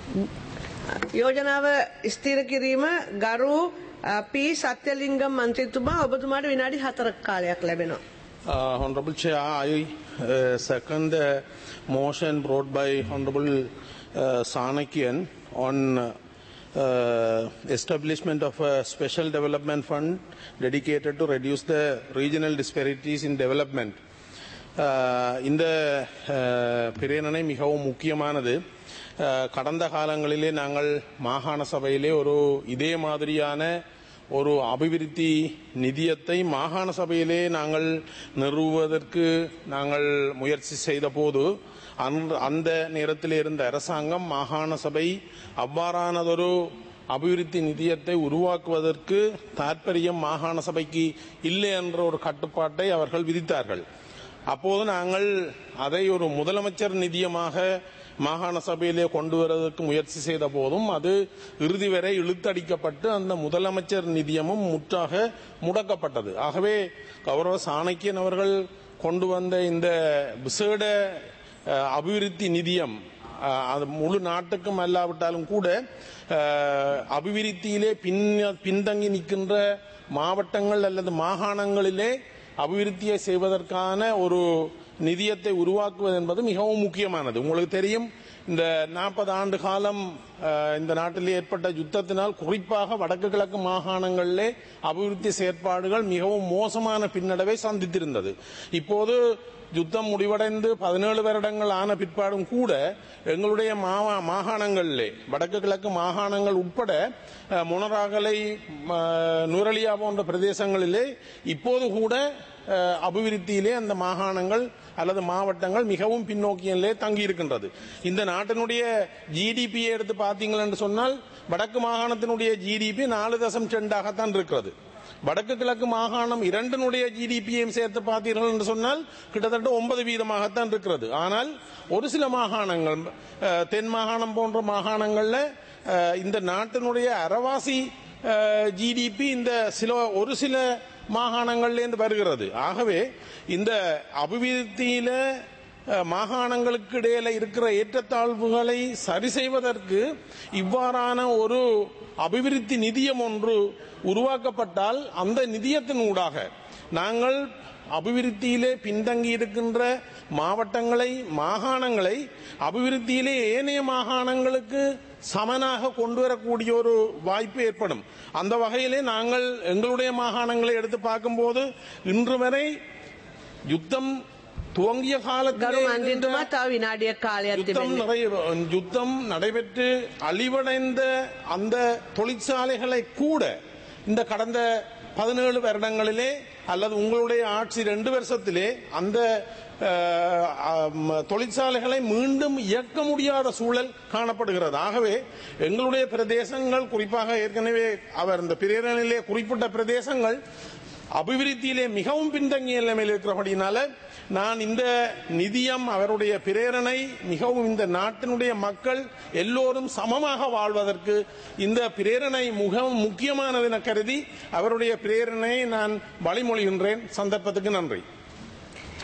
යෝජනාව ස්ථීර කිරීම ගරු අ, පී සත්‍යලිංගම් මන්ත්‍රීතුමා ඔබතුමාට විනාඩි හතරක් කාලයක් ලැබෙනවා. Uh, Honorable Chair, I uh, second the motion brought by Honorable uh, Sanakian on uh, establishment of a special development fund dedicated to reduce the regional disparities in development. Uh, இந்த uh, பிரேரணை மிகவும் முக்கியமானது Uh, கடந்த காலங்களிலே நாங்கள் மாகாண சபையிலே ஒரு இதே மாதிரியான ஒரு அபிவிருத்தி நிதியத்தை மாகாண சபையிலே நாங்கள் நிறுவுவதற்கு நாங்கள் முயற்சி செய்த போது அந்த- அந்த நேரத்தில் இருந்த அரசாங்கம் மாகாண சபை அவ்வாறானதொரு அபிவிருத்தி நிதியத்தை உருவாக்குவதற்கு தாற்பயம் மாகாண சபைக்கு இல்லை என்ற ஒரு கட்டுப்பாட்டை அவர்கள் விதித்தார்கள் அப்போது நாங்கள் அதை ஒரு முதலமைச்சர் நிதியமாக மாகாண சபையிலே கொண்டு வருவதற்கு முயற்சி செய்த போதும் அது இறுதி வரை இழுத்தடிக்கப்பட்டு அந்த முதலமைச்சர் நிதியமும் முற்றாக முடக்கப்பட்டது ஆகவே கௌரவ சாணக்கியன் அவர்கள் கொண்டு வந்த இந்த விசேட அஹ், அபிவிருத்தி நிதியம் அஹ், அது முழு நாட்டுக்கும் அல்லாவிட்டாலும் கூட அஹ், அபிவிருத்தியிலே பின் பின்தங்கி நிற்கின்ற மாவட்டங்கள் அல்லது மாகாணங்களிலே அபிவிருத்தியை செய்வதற்கான ஒரு நிதியத்தை உருவாக்குவது என்பது மிகவும் முக்கியமானது உங்களுக்கு தெரியும் இந்த நாற்பது ஆண்டு காலம் அஹ், இந்த நாட்டில் ஏற்பட்ட யுத்தத்தினால் குறிப்பாக வடக்கு கிழக்கு மாகாணங்களிலே அபிவிருத்தி செயற்பாடுகள் மிகவும் மோசமான பின்னடைவை சந்தித்திருந்தது இப்போது யுத்தம் முடிவடைந்து பதினேழு வருடங்கள் ஆன பிற்பாடும் கூட எங்களுடைய மாவா- மாகாணங்களிலே வடக்கு கிழக்கு மாகாணங்கள் உட்பட அஹ், மொனராகலை ம- நுரலியா போன்ற பிரதேசங்களிலே இப்போது கூட அஹ், அபிவிருத்தியிலே அந்த மாகாணங்கள் அல்லது மாவட்டங்கள் மிகவும் பின்னோக்கியிலே தங்கி இருக்கின்றது இந்த நாட்டினுடைய ஜிடிபியை எடுத்து பார்த்தீங்கள் என்று சொன்னால் வடக்கு மாகாணத்தினுடைய ஜிடிபி நாலு தசம் ரெண்டாகத்தான் இருக்கிறது வடக்கு கிழக்கு மாகாணம் இரண்டினுடைய ஜிடிபியையும் சேர்த்து பார்த்தீர்கள் என்று சொன்னால் கிட்டத்தட்ட ஒன்பது வீதமாகத்தான் இருக்கிறது ஆனால் ஒரு சில மாகாணங்கள் அஹ், தென் மாகாணம் போன்ற மாகாணங்கள்ல அஹ், இந்த நாட்டினுடைய அரவாசி ஜிடிபி இந்த சில ஒரு சில மாகாணங்கள்லேருந்து வருகிறது ஆகவே இந்த அபிவிருத்தியில அஹ், மாகாணங்களுக்கு இடையில இருக்கிற ஏற்றத்தாழ்வுகளை சரி செய்வதற்கு இவ்வாறான ஒரு அபிவிருத்தி நிதியம் ஒன்று உருவாக்கப்பட்டால் அந்த நிதியத்தின் ஊடாக நாங்கள் அபிவிருத்தியிலே பின்தங்கி இருக்கின்ற மாவட்டங்களை மாகாணங்களை அபிவிருத்தியிலே ஏனைய மாகாணங்களுக்கு சமனாக கொண்டு வரக்கூடிய ஒரு வாய்ப்பு ஏற்படும் அந்த வகையிலே நாங்கள் எங்களுடைய மாகாணங்களை எடுத்து பார்க்கும்போது இன்று வரை யுத்தம் துவங்கிய ගරු காலத்தில் මන්ත්‍රීතුමා තව විනාඩියක් කාලයක් யுத்தம் තිබෙනවා. நிறைய யுத்தம் நடைபெற்று அழிவடைந்த அந்த தொழிற்சாலைகளை கூட இந்த கடந்த பதினேழு வருடங்களிலே அல்லது உங்களுடைய ஆட்சி ரெண்டு வருஷத்திலே அந்த அஹ், அம், தொழிற்சாலைகளை மீண்டும் இயக்க முடியாத சூழல் காணப்படுகிறது ஆகவே எங்களுடைய பிரதேசங்கள் குறிப்பாக ஏற்கனவே அவர் இந்த பிரேரணிலே குறிப்பிட்ட பிரதேசங்கள் அபிவிருத்தியிலே மிகவும் பின்தங்கிய நிலைமையில் இருக்கிறபடினால நான் இந்த நிதியம் அவருடைய பிரேரணை மிகவும் இந்த நாட்டினுடைய மக்கள் எல்லோரும் சமமாக வாழ்வதற்கு இந்த பிரேரணை மிகவும் முக்கியமானது என கருதி அவருடைய பிரேரணையை நான் வழிமொழிகின்றேன் சந்தர்ப்பத்துக்கு நன்றி